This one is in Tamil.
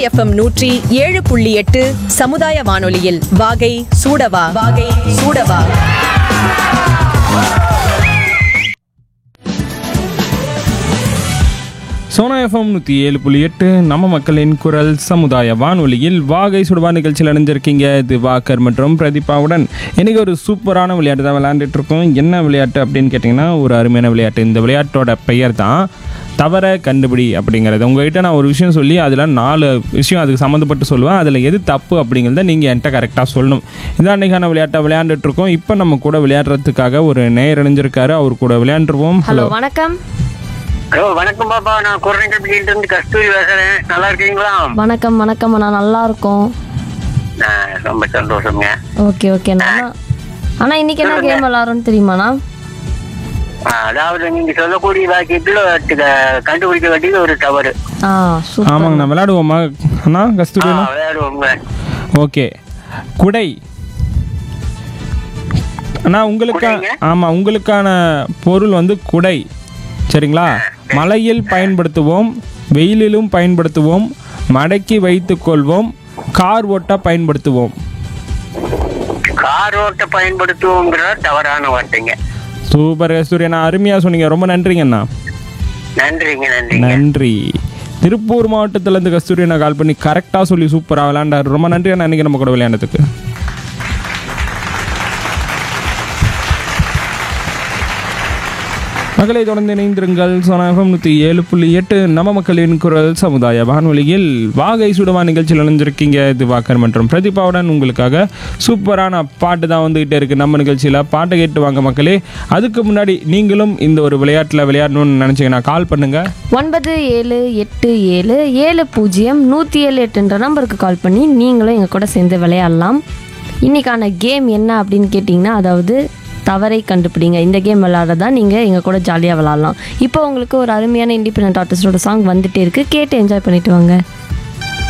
எஃப்எம் நூற்றி ஏழு புள்ளி எட்டு சமுதாய வானொலியில் வாகை சூடவா வாகை சூடவா சோனா எஃப்எம் நூற்றி ஏழு புள்ளி எட்டு நம்ம மக்களின் குரல் சமுதாய வானொலியில் வாகை சுடுவா நிகழ்ச்சியில் இணைஞ்சிருக்கீங்க இது வாக்கர் மற்றும் பிரதீபாவுடன் இன்னைக்கு ஒரு சூப்பரான விளையாட்டு தான் விளையாண்டுட்டு இருக்கோம் என்ன விளையாட்டு அப்படின்னு கேட்டிங்கன்னா ஒரு அருமையான விளையாட்டு இந்த விளையாட்டோட பெயர் தான் தவற கண்டுபிடி அப்படிங்கிறது உங்ககிட்ட நான் ஒரு விஷயம் சொல்லி அதில் நாலு விஷயம் அதுக்கு சம்மந்தப்பட்டு சொல்லுவேன் அதில் எது தப்பு அப்படிங்கிறத நீங்கள் என்கிட்ட கரெக்டாக சொல்லணும் இதான் அன்றைக்கான விளையாட்டை விளையாண்டுட்டு இருக்கோம் இப்போ நம்ம கூட விளையாடுறதுக்காக ஒரு நேயர் இணைஞ்சிருக்காரு அவர் கூட விளையாண்டுருவோம் ஹலோ வணக்கம் ஹலோ வணக்கம் பாப்பா நான் குரநகர்பட்டியில இருந்து கஸ்தூரி பேசுறேன் நல்லா இருக்கீங்களா வணக்கம் வணக்கம் அண்ணா நல்லா இருக்கோம் நான் ரொம்ப சந்தோஷங்க ஓகே ஓகே அண்ணா அண்ணா இன்னைக்கு என்ன கேம் விளாட்றோன்னு தெரியுமாண்ணா ஆ, அதாவது நீங்க சொல்லக்கூடிய வாக்கியத்துல க- கண்டுபிடிக்க வேண்டியது ஒரு தவறு ஆ சூப்பர் ஆமாங்க நான் விளையாடுவோமா அண்ணா கஸ்தூரி அண்ணா? விளையாடுவோங்க ஓகே குடை அண்ணா உங்களுக்கா குடைங்க? ஆமாம் உங்களுக்கான பொருள் வந்து குடை சரிங்களா மழையில் பயன்படுத்துவோம் வெயிலிலும் பயன்படுத்துவோம் மடக்கி வைத்துக் கொள்வோம் கார் ஓட்ட பயன்படுத்துவோம் கார் ஓட்ட பயன்படுத்துவோங்கிற தவறான வார்த்தைங்க சூப்பர் கஸ்தூரி அண்ணா அருமையாக சொன்னீங்க ரொம்ப நன்றிங்க அண்ணா நன்றிங்க நன்றிங்க நன்றி திருப்பூர் மாவட்டத்திலேருந்து கஸ்தூரி அண்ணா கால் பண்ணி கரெக்டாக சொல்லி சூப்பராக விளையாண்டாரு ரொம்ப நன்றி அண்ணா இன்னைக்கு நம்ம கூட விளையாண்டதுக்கு மக்களை தொடர்ந்து இணைந்திருங்கள் சோனாகம் நூற்றி ஏழு புள்ளி எட்டு நம்ம மக்களின் குரல் சமுதாய வானொலியில் வாகை சுடுவா நிகழ்ச்சியில் இணைஞ்சிருக்கீங்க இது வாக்கர் மற்றும் பிரதீபாவுடன் உங்களுக்காக சூப்பரான பாட்டு தான் வந்துகிட்டே இருக்கு நம்ம நிகழ்ச்சியில் பாட்டை கேட்டு வாங்க மக்களே அதுக்கு முன்னாடி நீங்களும் இந்த ஒரு விளையாட்டில் விளையாடணும்னு நினச்சிங்கன்னா கால் பண்ணுங்க ஒன்பது ஏழு எட்டு ஏழு ஏழு பூஜ்ஜியம் நூற்றி ஏழு எட்டுன்ற நம்பருக்கு கால் பண்ணி நீங்களும் எங்கள் கூட சேர்ந்து விளையாடலாம் இன்னைக்கான கேம் என்ன அப்படின்னு கேட்டிங்கன்னா அதாவது தவறை கண்டுபிடிங்க இந்த கேம் விளையாடுறதா நீங்கள் எங்கள் கூட ஜாலியாக விளாட்லாம் இப்போ உங்களுக்கு ஒரு அருமையான இண்டிபெண்ட் ஆர்டிஸ்டோட சாங் வந்துட்டே இருக்கு கேட்டு என்ஜாய் பண்ணிட்டு வாங்க